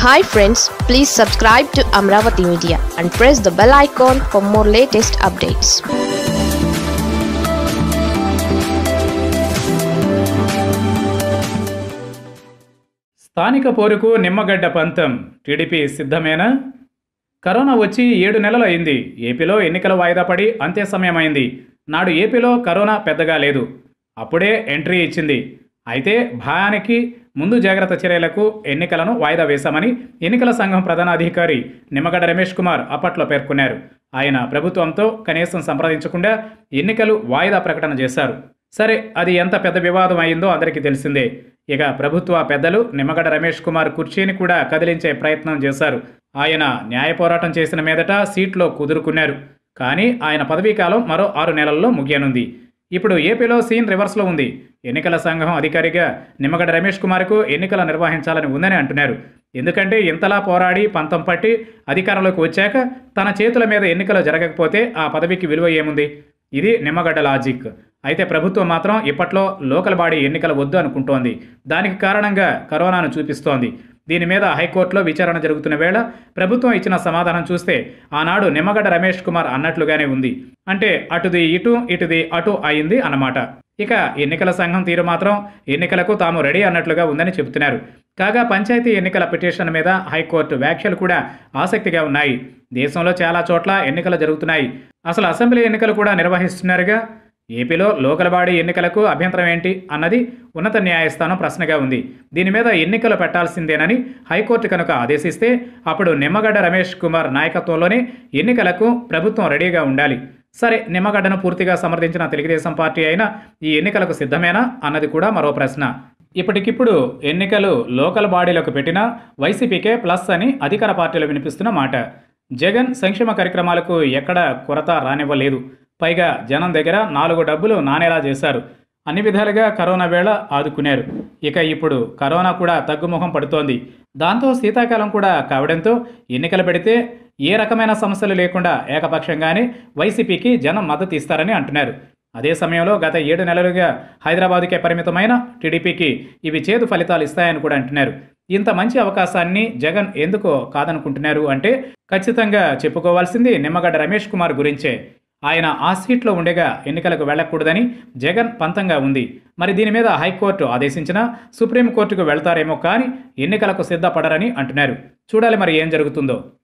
hi friends please subscribe to Amaravati media and press the bell icon for more latest updates స్థానిక పోరుకు నిమ్మగడ్డ పంతం TDP సిద్ధమేనా corona వచ్చి ఏడు నెలలు అయింది ఏపీలో ఎన్నికల వాయిదా పడి అంతే సమయం అయింది నాడు ఏపీలో కరోనా పెద్దగా లేదు అప్పుడే ఎంట్రీ ఇచ్చింది అయితే భయానికి ముందు జాగ్రత్త చర్యలకు ఎన్నికలను వాయిదా వేశామని ఎన్నికల సంఘం ప్రధాన అధికారి నిమ్మగడ్డ రమేష్ కుమార్ అప్పట్లో పేర్కొన్నారు ఆయన ప్రభుత్వంతో కనీసం సంప్రదించకుండా ఎన్నికలు వాయిదా ప్రకటన చేశారు సరే అది ఎంత పెద్ద వివాదం అయిందో అందరికీ తెలిసిందే ఇక ప్రభుత్వ పెద్దలు నిమ్మగడ్డ రమేష్ కుమార్ కుర్చీని కూడా కదిలించే ప్రయత్నం చేశారు ఆయన న్యాయ పోరాటం చేసిన మీదట సీట్లో కుదురుకున్నారు కానీ ఆయన పదవీకాలం మరో ఆరు నెలల్లో ముగియనుంది ఇప్పుడు ఏపీలో సీన్ రివర్స్లో ఉంది ఎన్నికల సంఘం అధికారిగా నిమ్మగడ్డ రమేష్ కుమార్కు ఎన్నికలు నిర్వహించాలని ఉందని అంటున్నారు ఎందుకంటే ఇంతలా పోరాడి పంతం పట్టి అధికారంలోకి వచ్చాక తన చేతుల మీద ఎన్నికలు జరగకపోతే ఆ పదవికి విలువ ఏముంది ఇది నిమ్మగడ్డ లాజిక్ అయితే ప్రభుత్వం మాత్రం ఇప్పట్లో లోకల్ బాడీ ఎన్నికలు వద్దు అనుకుంటోంది దానికి కారణంగా కరోనాను చూపిస్తోంది దీని మీద హైకోర్టులో విచారణ జరుగుతున్న వేళ ప్రభుత్వం ఇచ్చిన సమాధానం చూస్తే ఆనాడు నిమ్మగడ్డ రమేష్ కుమార్ అన్నట్లుగానే ఉంది అంటే అటుది ఇటు ఇటుది అటు అయింది అన్నమాట ఇక ఎన్నికల సంఘం తీరు మాత్రం ఎన్నికలకు తాము రెడీ అన్నట్లుగా ఉందని చెబుతున్నారు కాగా పంచాయతీ ఎన్నికల పిటిషన్ మీద హైకోర్టు వ్యాఖ్యలు కూడా ఆసక్తిగా ఉన్నాయి దేశంలో చాలా చోట్ల ఎన్నికలు జరుగుతున్నాయి అసలు అసెంబ్లీ ఎన్నికలు కూడా నిర్వహిస్తున్నారుగా ఏపీలో లోకల్ బాడీ ఎన్నికలకు అభ్యంతరం ఏంటి అన్నది ఉన్నత న్యాయస్థానం ప్రశ్నగా ఉంది దీని మీద ఎన్నికలు పెట్టాల్సిందేనని హైకోర్టు కనుక ఆదేశిస్తే అప్పుడు నిమ్మగడ్డ రమేష్ కుమార్ నాయకత్వంలోనే ఎన్నికలకు ప్రభుత్వం రెడీగా ఉండాలి సరే నిమ్మగడ్డను పూర్తిగా సమర్థించిన తెలుగుదేశం పార్టీ అయినా ఈ ఎన్నికలకు సిద్ధమేనా అన్నది కూడా మరో ప్రశ్న ఇప్పటికిప్పుడు ఎన్నికలు లోకల్ బాడీలకు పెట్టినా వైసీపీకే ప్లస్ అని అధికార పార్టీలు వినిపిస్తున్న మాట జగన్ సంక్షేమ కార్యక్రమాలకు ఎక్కడ కొరత రానివ్వలేదు పైగా జనం దగ్గర నాలుగు డబ్బులు నానేలా చేశారు అన్ని విధాలుగా కరోనా వేళ ఆదుకున్నారు ఇక ఇప్పుడు కరోనా కూడా తగ్గుముఖం పడుతోంది దాంతో శీతాకాలం కూడా కావడంతో ఎన్నికలు పెడితే ఏ రకమైన సమస్యలు లేకుండా ఏకపక్షంగానే వైసీపీకి జనం మద్దతు ఇస్తారని అంటున్నారు అదే సమయంలో గత ఏడు నెలలుగా హైదరాబాదుకే పరిమితమైన టీడీపీకి ఇవి చేదు ఫలితాలు ఇస్తాయని కూడా అంటున్నారు ఇంత మంచి అవకాశాన్ని జగన్ ఎందుకు కాదనుకుంటున్నారు అంటే ఖచ్చితంగా చెప్పుకోవాల్సింది నిమ్మగడ్డ రమేష్ కుమార్ గురించే ఆయన ఆ సీట్లో ఉండగా ఎన్నికలకు వెళ్లకూడదని జగన్ పంతంగా ఉంది మరి దీని మీద హైకోర్టు ఆదేశించినా సుప్రీంకోర్టుకు వెళ్తారేమో కానీ ఎన్నికలకు సిద్ధపడరని అంటున్నారు చూడాలి మరి ఏం జరుగుతుందో